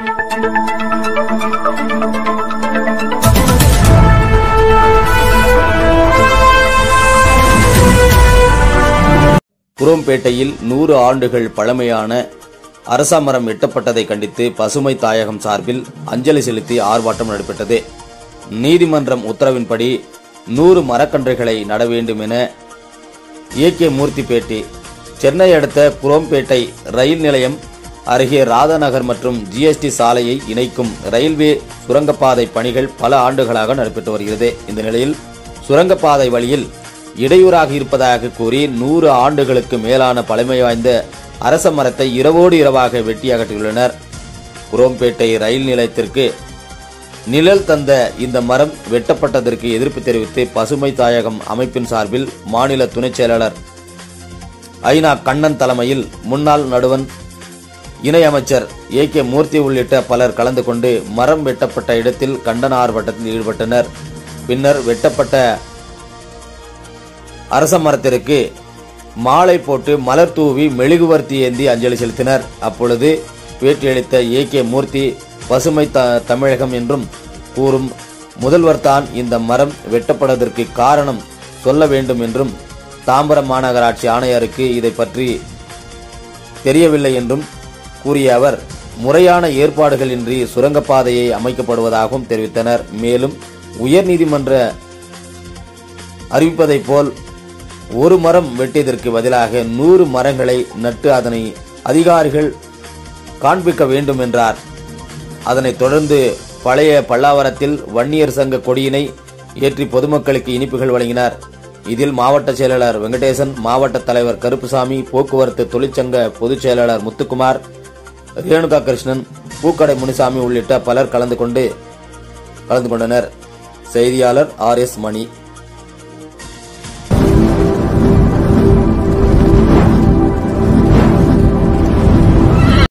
குரோம்பேட்டையில் நூறு ஆண்டுகள் பழமையான அரசமரம் வெட்டப்பட்டதை கண்டித்து பசுமை தாயகம் சார்பில் அஞ்சலி செலுத்தி ஆர்ப்பாட்டம் நடைபெற்றது நீதிமன்றம் உத்தரவின்படி நூறு மரக்கன்றுகளை நட வேண்டும் என ஏ கே மூர்த்தி பேட்டி சென்னை அடுத்த குரோம்பேட்டை ரயில் நிலையம் அருகே ராதாநகர் மற்றும் ஜிஎஸ்டி சாலையை இணைக்கும் ரயில்வே சுரங்கப்பாதை பணிகள் பல ஆண்டுகளாக நடைபெற்று வருகிறது இந்த நிலையில் சுரங்கப்பாதை வழியில் இடையூறாக இருப்பதாக கூறி நூறு ஆண்டுகளுக்கு மேலான பழமை வாய்ந்த அரச மரத்தை இரவோடு இரவாக வெட்டி அகற்றியுள்ளனர் குரோம்பேட்டை ரயில் நிலையத்திற்கு நிழல் தந்த இந்த மரம் வெட்டப்பட்டதற்கு எதிர்ப்பு தெரிவித்து பசுமை தாயகம் அமைப்பின் சார்பில் மாநில துணைச் செயலாளர் ஐநா கண்ணன் தலைமையில் முன்னாள் நடுவன் இணையமைச்சர் ஏ கே மூர்த்தி உள்ளிட்ட பலர் கலந்து கொண்டு மரம் வெட்டப்பட்ட இடத்தில் கண்டன ஆர்ப்பாட்டத்தில் ஈடுபட்டனர் பின்னர் வெட்டப்பட்ட அரச மரத்திற்கு மாலை போட்டு மலர் தூவி மெழுகுவர்த்தி ஏந்தி அஞ்சலி செலுத்தினர் அப்பொழுது பேட்டியளித்த ஏ கே மூர்த்தி பசுமை த தமிழகம் என்றும் கூறும் முதல்வர் தான் இந்த மரம் வெட்டப்படுவதற்கு காரணம் சொல்ல வேண்டும் என்றும் தாம்பரம் மாநகராட்சி ஆணையருக்கு இதை பற்றி தெரியவில்லை என்றும் கூறிய அவர் முறையான ஏற்பாடுகளின்றி சுரங்கப்பாதையை அமைக்கப்படுவதாகவும் தெரிவித்தனர் மேலும் உயர்நீதிமன்ற அறிவிப்பதைப் போல் ஒரு மரம் வெட்டியதற்கு பதிலாக நூறு மரங்களை நட்டு அதனை அதிகாரிகள் காண்பிக்க வேண்டும் என்றார் அதனைத் தொடர்ந்து பழைய பல்லாவரத்தில் வன்னியர் சங்க கொடியினை ஏற்றி பொதுமக்களுக்கு இனிப்புகள் வழங்கினார் இதில் மாவட்ட செயலாளர் வெங்கடேசன் மாவட்ட தலைவர் கருப்புசாமி போக்குவரத்து தொழிற்சங்க பொதுச் செயலாளர் முத்துக்குமார் ரேணுகா கிருஷ்ணன் பூக்கடை முனிசாமி உள்ளிட்ட பலர் கலந்து கொண்டு கலந்து கொண்டனர் செய்தியாளர் ஆர் எஸ் மணி